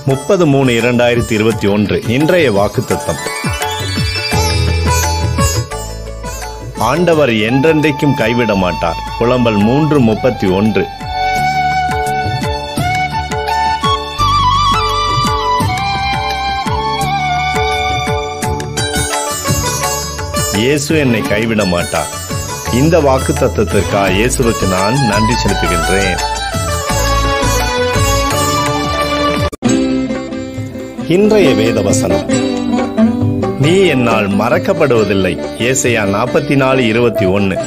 முப்பது மூணு இரண்டாயிரத்தி இருபத்தி ஒன்று இன்றைய வாக்குத்தத்தம் ஆண்டவர் என்றென்றைக்கும் கைவிட மாட்டார் புலம்பல் மூன்று முப்பத்தி ஒன்று இயேசு என்னை கைவிட மாட்டார் இந்த வாக்கு தத்துவத்திற்காக இயேசுவுக்கு நான் நன்றி செலுத்துகின்றேன் இன்றைய வேத வசனம் நீ என்னால் மறக்கப்படுவதில்லை ஏசையா நாற்பத்தி நாலு இருபத்தி ஒன்னு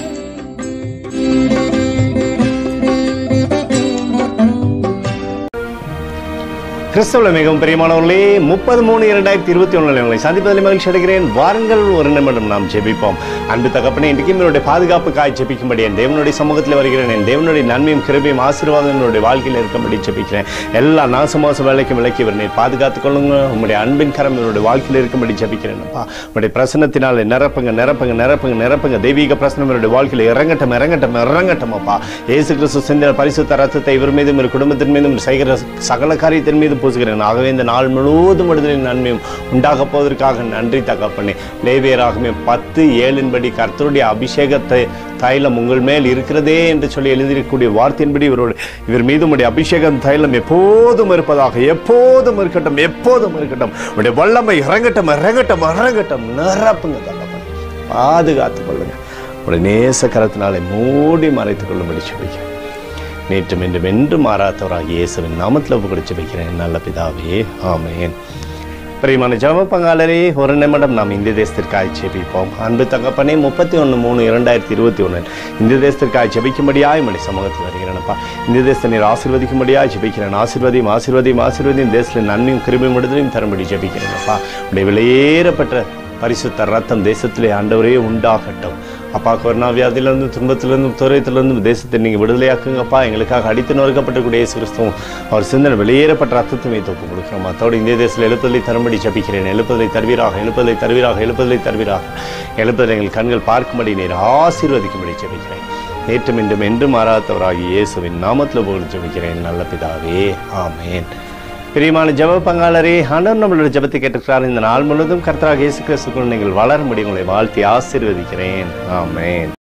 கிறிஸ்தவ மிகவும் பிரியமானவர்களே முப்பது மூணு இரண்டாயிரத்தி இருபத்தி ஒன்றில் உங்களை சந்திப்பதில் மகிழ்ச்சி அடைகிறேன் வாருங்கள் ஒரு நிமிடம் நாம் ஜெபிப்போம் அன்பு தகப்பனே இன்றைக்கு என்னுடைய பாதுகாப்புக்காய் ஜெபிக்கும்படி என் தேவனுடைய சமூகத்தில் வருகிறேன் என் தேவனுடைய நன்மையும் கிருபையும் ஆசீர்வாதம் என்னுடைய வாழ்க்கையில் இருக்கும்படி ஜெபிக்கிறேன் எல்லா நாசமாச வேலைக்கும் விலக்கி என்னை பாதுகாத்துக் கொள்ளுங்க உங்களுடைய அன்பின் கரம் என்னுடைய வாழ்க்கையில் இருக்கும்படி ஜெபிக்கிறேன் அப்பா உங்களுடைய பிரசனத்தினால் நிரப்புங்க நிரப்புங்க நிரப்புங்க நிரப்புங்க தெய்வீக பிரசனம் என்னுடைய வாழ்க்கையில் இறங்கட்டும் இறங்கட்டும் இறங்கட்டும் அப்பா இயேசு கிறிஸ்து சிந்தின பரிசுத்த ரத்தத்தை இவர் மீதும் இவர் குடும்பத்தின் மீதும் இவர் செய்கிற சகல காரியத்தின் மீது பூசுகிறேன் ஆகவே இந்த நாள் முழுவதும் விடுதலை நன்மையும் உண்டாக போவதற்காக நன்றி தகப்பனே லேவியராகவே பத்து ஏழின்படி கர்த்தருடைய அபிஷேகத்தை தைலம் உங்கள் மேல் இருக்கிறதே என்று சொல்லி எழுதியிருக்கக்கூடிய வார்த்தையின்படி இவரோட இவர் மீது உடைய அபிஷேகம் தைலம் எப்போதும் இருப்பதாக எப்போதும் இருக்கட்டும் எப்போதும் இருக்கட்டும் உடைய வல்லமை இறங்கட்டும் இறங்கட்டும் இறங்கட்டும் நிரப்புங்க தகப்பனே பாதுகாத்துக் கொள்ளுங்க உடைய நேச கரத்தினாலே மூடி மறைத்துக் கொள்ளும்படி சொல்லிக்கிறேன் நேற்றும் இன்றும் என்று மாறாதவராக இயேசுவின் நாமத்தில் ஒப்புக்கொடுத்து வைக்கிறேன் நல்ல பிதாவே ஆமேன் பிரியமான ஜப பங்காளரே ஒரு நிமிடம் நாம் இந்திய தேசத்திற்காக ஜெபிப்போம் அன்பு தகப்பனே முப்பத்தி ஒன்று மூணு இரண்டாயிரத்தி இருபத்தி ஒன்று இந்திய தேசத்திற்காக ஜெபிக்கும்படியாய் மணி சமூகத்தில் வருகிறேனப்பா இந்திய தேசத்தை நீர் ஆசீர்வதிக்கும்படியாய் ஜெபிக்கிறேன் ஆசீர்வதியும் ஆசீர்வதியும் ஆசீர்வதியும் தேசத்தில் நன்மையும் கிருமியும் விடுதலையும் தரும்படி ஜெபிக்கிறேனப்பா உடைய விலையேறப்பட்ட பரிசுத்த ரத்தம் தேசத்திலே ஆண்டவரே உண்டாகட்டும் அப்பா கொரோனா வியாதியிலிருந்து துன்பத்திலிருந்தும் துறையத்திலிருந்தும் தேசத்தை நீங்கள் விடுதலையாக்குங்கப்பா எங்களுக்காக அடித்து நொறுக்கப்பட்டக்கூடிய இயேசு கிறிஸ்துவும் அவர் சிந்தனை வெளியேறப்பட்ட ரத்தத்துமே தொப்பு கொடுக்கிறோம் அத்தோடு இந்திய தேசத்தில் எழுப்பதை தரும்படி ஜபிக்கிறேன் எழுப்பதை தருவீராக எழுப்பதை தருவீராக எழுப்பதை தருவீராக எழுப்பதை எங்கள் கண்கள் பார்க்கும்படி நீர் ஆசீர்வதிக்கும்படி ஜபிக்கிறேன் நேற்றும் இன்றும் என்று மாறாதவராகி இயேசுவின் நாமத்தில் புகழ் ஜபிக்கிறேன் நல்ல பிதாவே ஆமேன் பிரியமான ஜெப பங்காளரே ஆண்டவர் நம்மளோட ஜெபத்தை கேட்டுக்கிறார் இந்த நாள் முழுவதும் கர்த்தராக இயேசு கிறிஸ்துக்குள் நீங்கள் வளர முடியும் உங்களை வாழ்த்தி ஆசீர்வதிக்கிறேன் ஆமென்